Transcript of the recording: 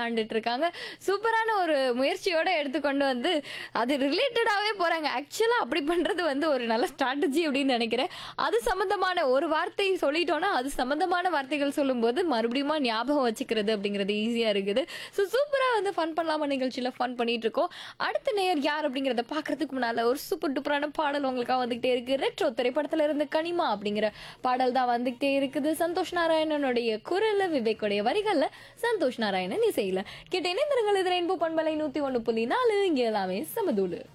விளையாண்டுட்டு இருக்காங்க சூப்பரான ஒரு முயற்சியோட எடுத்துக்கொண்டு வந்து அது ரிலேட்டடாவே போறாங்க ஆக்சுவலா அப்படி பண்றது வந்து ஒரு நல்ல ஸ்ட்ராட்டஜி அப்படின்னு நினைக்கிறேன் அது சம்பந்தமான ஒரு வார்த்தை சொல்லிட்டோம்னா அது சம்பந்தமான வார்த்தைகள் சொல்லும்போது மறுபடியும் ஞாபகம் வச்சுக்கிறது அப்படிங்கிறது ஈஸியா இருக்குது ஸோ சூப்பரா வந்து ஃபன் பண்ணலாமா நிகழ்ச்சியில ஃபன் பண்ணிட்டு இருக்கோம் அடுத்த நேயர் யார் அப்படிங்கறத பாக்குறதுக்கு முன்னால ஒரு சூப்பர் டூப்பரான பாடல் உங்களுக்காக வந்துகிட்டே இருக்கு ரெட்ரோ திரைப்படத்துல இருந்து கனிமா அப்படிங்கிற பாடல் தான் வந்துகிட்டே இருக்குது சந்தோஷ் நாராயணனுடைய குரல்ல விவேக்குடைய வரிகள்ல சந்தோஷ் நாராயணன் இசையில கேட்ட இணைந்திருங்கள் இது ரெயின்போ பண்பலை நூத்தி ஒண்ணு புள்ளி நாலு இங்க எல்லாமே சமதூளு